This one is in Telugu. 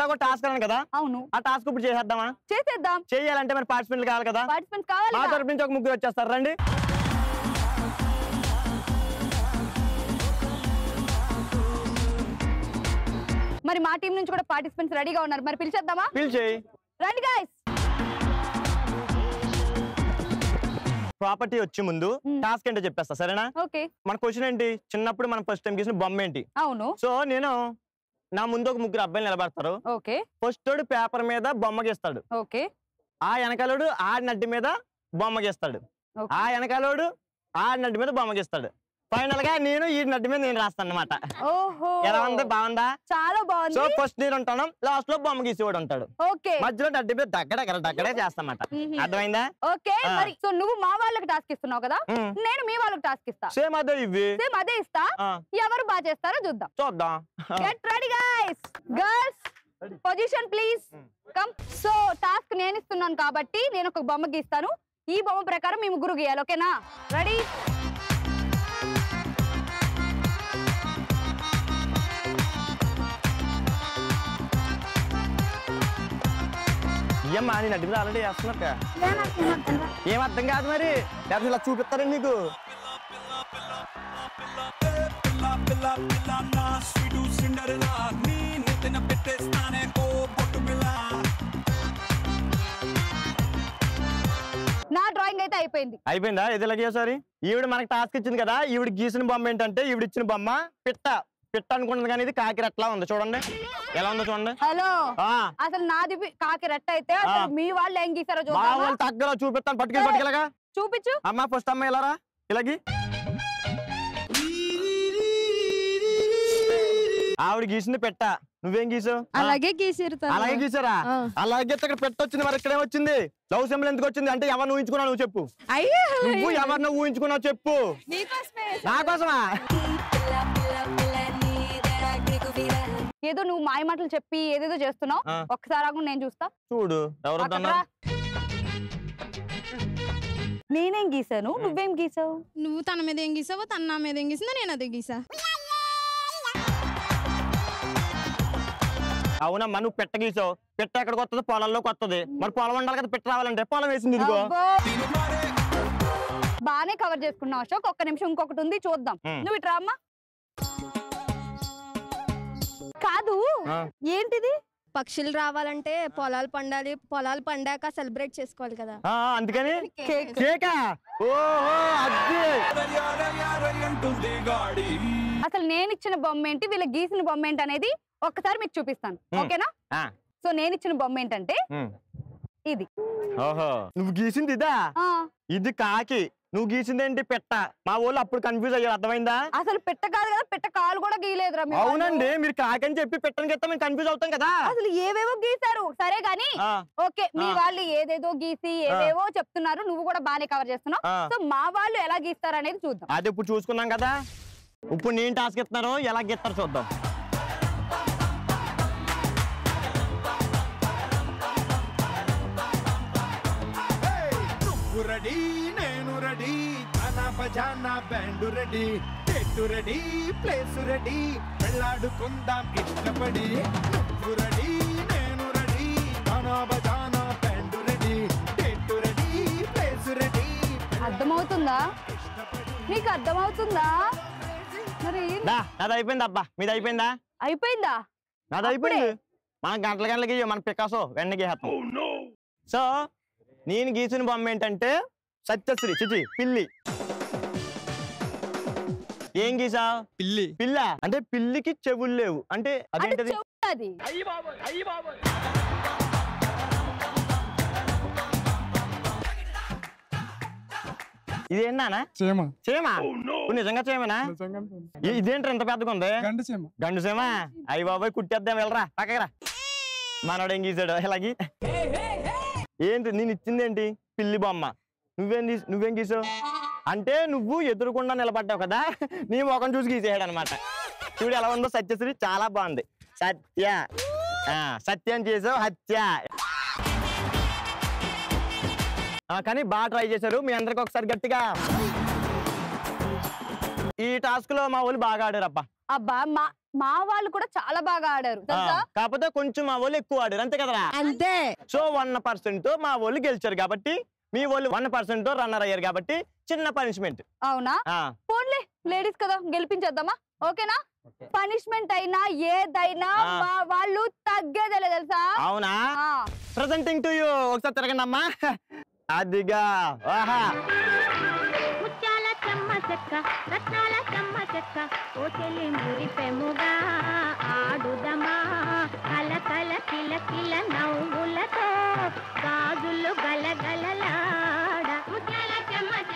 ఎలాగో టాస్క్ అన్నాను కదా అవును ఆ టాస్క్ ఇప్పుడు చేసేద్దామా చేసేద్దాం చేయాలంటే మరి పార్టిసిపెంట్లు కావాలి కదా పార్టిసిపెంట్స్ కావాలి మా కదా? తరపు నుంచి ఒక ముగ్గురు వచ్చేస్తారు రండి మరి మా టీం నుంచి కూడా పార్టిసిపెంట్స్ రెడీగా ఉన్నారు మరి పిలిచేద్దామా పిలిచేయి రండి గాయస్ ప్రాపర్టీ వచ్చే ముందు మ్మ్. టాస్క్ ఏంటో చెప్పేస్తా సరేనా ఓకే మన క్వశ్చన్ ఏంటి చిన్నప్పుడు మనం ఫస్ట్ టైం గీసిన బొమ్మ ఏంటి అవును సో నేను నా ముందు ఒక ముగ్గురు అబ్బాయిలు నిలబడతారు ఓకే ఫస్ట్ పేపర్ మీద బొమ్మ గీస్తాడు ఓకే ఆ వెనకాలోడు ఆ నడ్డి మీద బొమ్మ గీస్తాడు Okay. ఆ వెనకాలోడు ఆ నడ్డి మీద బొమ్మ గీస్తాడు ఫైనల్ గా నేను ఈ నడ్డి మీద నేను రాస్తాను అనమాట ఓహో ఎలా ఉంది బాగుందా చాలా సో బాగుంది ఫస్ట్ నేను ఉంటాను లాస్ట్ లో బొమ్మ గీసేవాడు ఉంటాడు ఓకే మధ్యలో నడ్డి మీద దగ్గర దగ్గర చేస్తామాట మ్మ్. అర్థమైందా ఓకే ఆ. మరి సో నువ్వు మా వాళ్ళకి టాస్క్ ఇస్తున్నావు కదా మ్మ్. నేను మీ వాళ్ళకి టాస్క్ ఇస్తా సేమ్ అదే ఇవి సేమ్ అదే ఇస్తా ఆ, ఎవరు బాగా చేస్తారో చూద్దాం చూద్దాం get ready guys girls position please come so task నేను ఇస్తున్నాను కాబట్టి నేను ఒక బొమ్మ గీస్తాను ఈ బొమ్మ ప్రకారం మీ ముగ్గురు గీయాలి ఓకేనా రెడీ ఏమ్మా నేను నడ్డి మీద ఆల్రెడీ చేస్తున్నా ఏం అర్థం కాదు మరి లేకపోతే ఇలా చూపిస్తారండి నీకు పిల్ల పిల్ల పిల్ల నా స్వీటు సిండరెలా నీ నెత్తిన పెట్టేస్తానే ఓ బొట్టు పిల్ల నా డ్రాయింగ్ అయితే అయిపోయింది అయిపోయిందా ఇది ఇలాగే సారి ఈవిడ మనకి టాస్క్ ఇచ్చింది కదా ఈవిడ గీసిన బొమ్మ ఏంటంటే ఈవిడ ఇచ్చిన బొమ్మ పిట్ట పిట్ట అనుకుంటుంది కానీ ఇది కాకిరెట్లా ఉంది చూడండి ఎలా ఉందో చూడండి హలో ఆ అసలు నాది బి- కాకి రెట్ట అయితే ఆ. అసలు మీ వాళ్ళు ఏం గీసారో మా చూద్దామా వాళ్ళు తగ్గర చూపిస్తాను పట్టుకెళ్ళి ఏ. పట్టుకెళ్ళగా చూపించు అమ్మ ఫస్ట్ అమ్మ ఇలారా ఇలాగి ఆవిడ గీసింది పెట్ట నువ్వేం గీసావు ఆ, అలాగే గీసారు తను. అలాగే గీసారా ఆ. అలాగే ఇక్కడ పెట్టొచ్చింది మరి ఇక్కడ వచ్చింది లవ్ సింబల్ ఎందుకు వచ్చింది అంటే ఎవరిని ఊహించుకున్నావు నువ్వు చెప్పు అయ్యో నువ్వు ఎవరిని ఊహించుకున్నావు చెప్పు నీకోసమే నా కోసమా ఏదో నువ్వు మాయ మాటలు చెప్పి ఏదేదో చేస్తున్నావు ఆ. ఒక్కసారి ఆగు నేను చూస్తా చూడు ఎవరు అక్కడ వద్దన్నారు? నేనేం గీసాను నువ్వేం గీసావు నువ్వు తన మీద ఏం గీసావో తన నా మీద ఏం గీసిందో నేను అదే గీసా అవునమ్మా నువ్వు పెట్ట గీసావు పెట్ట ఎక్కడికి వస్తుంది పొలంలోకి వస్తుంది మరి పొలం ఉండాలి కదా పెట్ట రావాలంటే పొలం వేసింది ఇదిగో అబ్బో. బానే కవర్ చేసుకున్నావు అశోక్ ఒక్క నిమిషం ఇంకొకటి ఉంది చూద్దాం ఉమ్. నువ్వు ఇట్రా అమ్మా కాదు ఆ. ఏంటిది పక్షులు రావాలంటే పొలాలు పండాలి పొలాలు పండాక సెలబ్రేట్ చేసుకోవాలి కదా ఆ, అందుకని కేక్ కేకా ఓహో అది అంటుంది గాడి అసలు నేను ఇచ్చిన బొమ్మ ఏంటి వీళ్ళ గీసిన బొమ్మ ఏంటి అనేది ఒక్కసారి మీకు చూపిస్తాను ఉమ్. ఓకేనా ఆ, సో నేను ఇచ్చిన బొమ్మ ఏంటంటే ఉమ్. ఇది ఓహో నువ్వు గీసింది ఇదా ఆ ఇది కాకి నువ్వు గీసింది ఏంటి పెట్ట మా వాళ్ళు అప్పుడు కన్ఫ్యూజ్ అయ్యారు అర్థమైందా అసలు పెట్ట కాదు కదా పెట్ట కాలు కూడా గీయలేదురా మీ వాళ్ళు. అవునండి మీరు కాకి అని చెప్పి పెట్టని గెత్తా మేము కన్ఫ్యూజ్ అవుతాం కదా అసలు ఏవేవో గీశారు సరే గాని ఆ, ఓకే మీ ఆ. వాళ్ళు ఏదేదో గీసి ఏవేవో చెప్తున్నారు నువ్వు కూడా బానే కవర్ చేస్తున్నావు ఆ. సో మా వాళ్ళు ఎలా గీస్తారు అనేది చూద్దాం అది ఇప్పుడు చూసుకున్నాం కదా ఇప్పుడు నేను టాస్క్ ఇస్తున్నాను ఎలా గెత్తారు చూద్దాం నువ్వు రెడీ నేను రెడీ తానా బజానా బ్యాండ్ రెడీ చెట్టు రెడీ ప్లేస్ రెడీ వెళ్ళాడుకుందాం ఇష్టపడి నువ్వు రెడీ నేను రెడీ తానా బజానా బ్యాండ్ రెడీ చెట్టు రెడీ ప్లేస్ రెడీ అర్థమవుతుందా మీకు అర్థమవుతుందా మరి దా నాది అయిపోయింది అబ్బా మీది అయిపోయిందా అయిపోయిందా నాది అయిపోయింది మన గంటల గంటలకి మన పికాసో వెన్న గీసేస్తాం సో నేను గీసిన బొమ్మ ఏంటంటే సత్యశ్రీ చిచి పిల్లి ఏం గీసా పిల్లి పిల్ల అంటే పిల్లికి చెవులు లేవు అంటే అంటే అదేంటది చెవులది ఇదేంటానా చీమ చేమా నువ్వు నిజంగా చేమనా ఇ- ఇదేంటి ఇంత పెద్దగా ఉంది గంట చీమ గండు సేమా అయ్యి బాబాయ్ కుట్టేద్దాం వెళ్ళరా పక్కకి మనోడు ఏం గీసాడు ఇలాగి ఏంటి నేను ఇచ్చింది ఏంటి పిల్లి బొమ్మ నువ్వేం గీస్- నువ్వేం గీసావు అంటే నువ్వు ఎదురుకుండా నిలబడ్డావు కదా నీ ముఖం చూసి గీసేయాడు అనమాట చూడు ఎలా ఉందో సత్యశ్రీ చాలా బాగుంది సత్య ఆ, సత్యం చేసావు హత్య ఆ, కానీ బాగా ట్రై చేశారు మీ అందరికి ఒకసారి గట్టిగా ఈ టాస్క్ లో మా వాళ్ళు బాగా ఆడారప్ప అబ్బా మా మా వాళ్ళు కూడా చాలా బాగా ఆడారు ఆ, తెలుసా కాకపోతే కొంచెం మా వాళ్ళు ఎక్కువ ఆడారు అంతే కదరా అంతే సో వన్ పర్సెంట్ తో మా వాళ్ళు గెలిచారు కాబట్టి మీ వాళ్ళు వన్ పర్సెంట్ తో రన్నర్ అయ్యారు కాబట్టి చిన్న పనిష్మెంట్ అవునా పోన్లే లేడీస్ కదా గెలిపించేద్దామా ఓకేనా పనిష్మెంట్ అయినా ఏదైనా ఆ. మా వాళ్ళు తగ్గేదేలే తెలుసా అవునా ఆ, ప్రజెంటింగ్ టు యూ ఒకసారి తిరగండి అమ్మా అదిగా ఆహా ముత్యాల చెమ్మ చెక్క రత్నాల చెమ్మ చెక్క ఓ చెల్లి మురిపెముగా ఆడుదమా కల కల కిల కిల నవ్వులతో గాజులు గలగలలాడ ముత్యాల చెమ్మ చెక్క